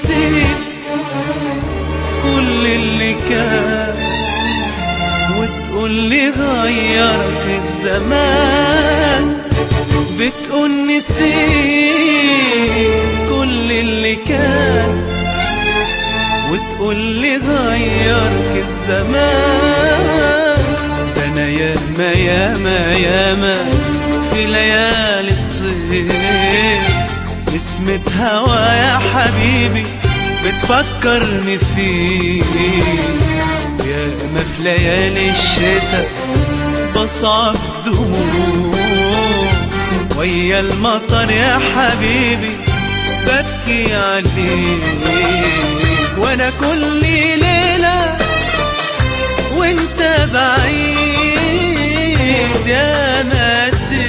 نسيت كل اللي كان وتقول لي غيرك الزمان بتقول نسيت كل اللي كان وتقول لي غيرك الزمان ده انا ياما ياما ياما في ليالي الصيف نسمة هوا يا حبيبي بتفكرني فيك ياما في ليالي الشتاء بصعب دموع ويا المطر يا حبيبي ببكي عليك وانا كل ليلة وانت بعيد يا ناسي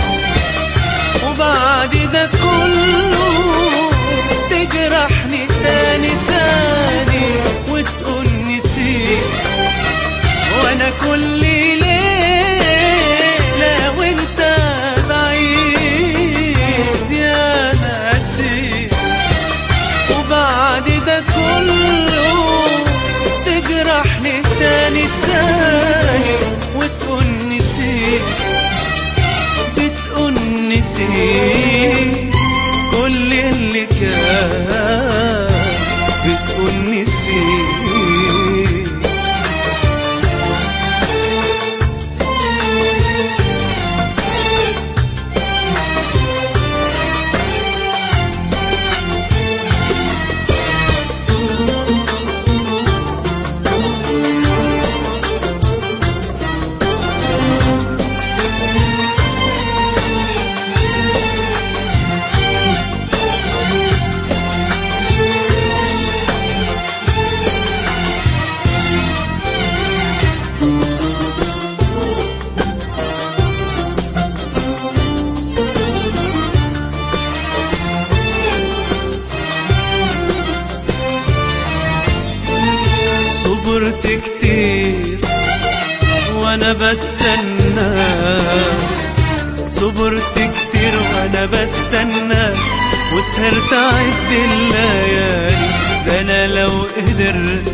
وبعد ده كله تجرحني تاني تاني وتقول نسيت وانا كل ليلة وانت بعيد يا ناسي وبعد ده كله تجرحني تاني تاني وتقول نسيت بتقول نسيت كل اللي كان بتقول نسيت صبرت كتير وانا بستنى صبرت كتير وانا بستنى وسهرت اعد الليالي ده انا لو قدرت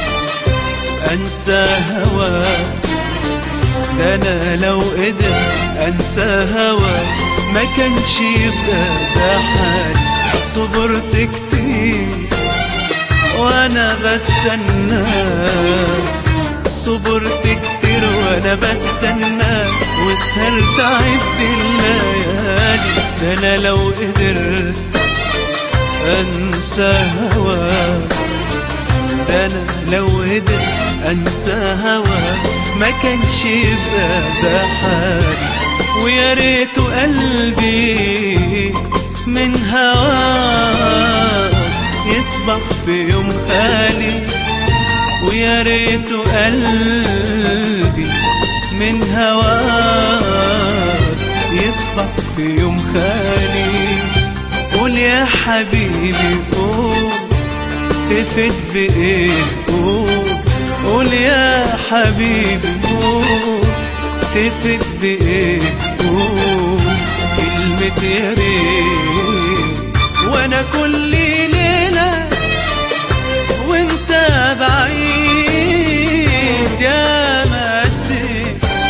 انسى هواك ده انا لو قدرت انسى هواك ما كانش يبقى ده حالي صبرت كتير وانا بستنى صبرت كتير وانا بستنى وسهرت عد الليالي ده انا لو قدرت انسى هواك ده انا لو قدرت انسى هواك ما كانش يبقى ده حالي ويا ريت قلبي من هواك يصبح في يوم خالي ويا ريت قلبي من هواك يصبح في يوم خالي قول يا حبيبي قول تفت بإيه قول قول يا حبيبي قول تفت بإيه قول كلمة يا ريت وانا كل ليلة وانت بعيد يا مسي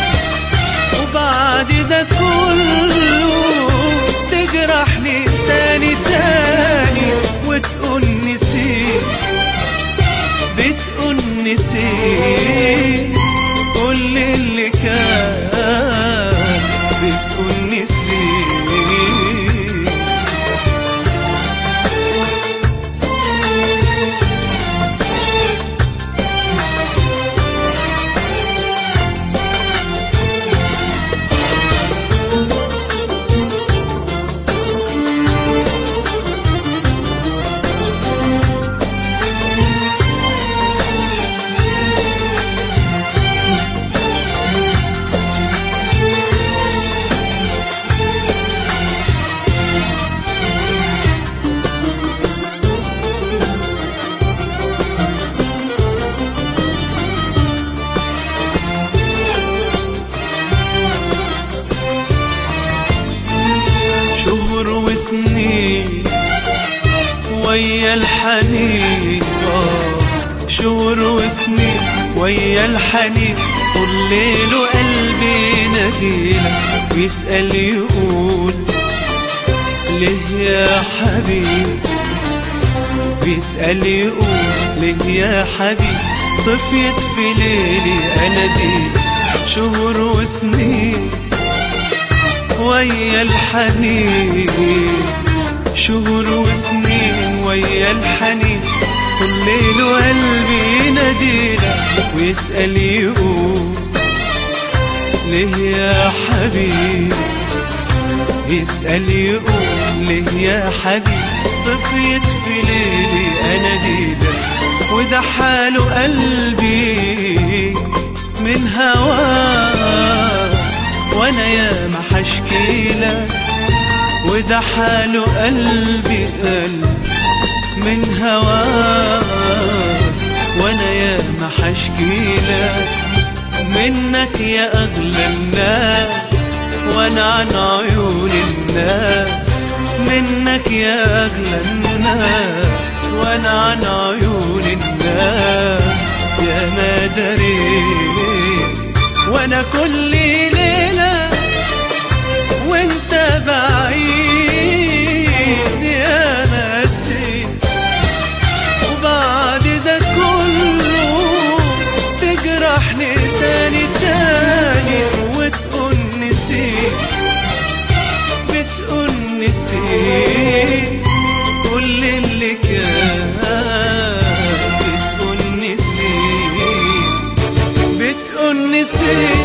وبعد ده كله تجرحني تاني تاني وتقول نسيت بتقول نسيت كل اللي كان بتقول نسيت ويا الحنين آه شهور وسنين ويا الحنين طول ليل وقلبي ناديلك ويسأل يقول ليه يا حبيب بيسأل يقول ليه يا حبيب طفيت في ليلي أنا دي شهور وسنين ويا الحنين شهور وسنين ويا الحنين كل ليل وقلبي يناديلك ويسأل يقول ليه يا حبيب يسأل يقول ليه يا حبيب طفيت في ليلي أنا ديدك وده حاله قلبي من هواك وانا يا ما حشكيلك وده حاله قلبي قلب من هواك وانا يا ما حشكيلك منك يا اغلى الناس وانا عن عيون الناس منك يا اغلى الناس وانا عن عيون الناس يا ما دريت وانا كل ليله وانت بعيد يا نسيت وبعد ده كله تجرحني تاني تاني وتقول نسيت بتقول نسيت كل اللي كان بتقول نسيت بتقول نسيت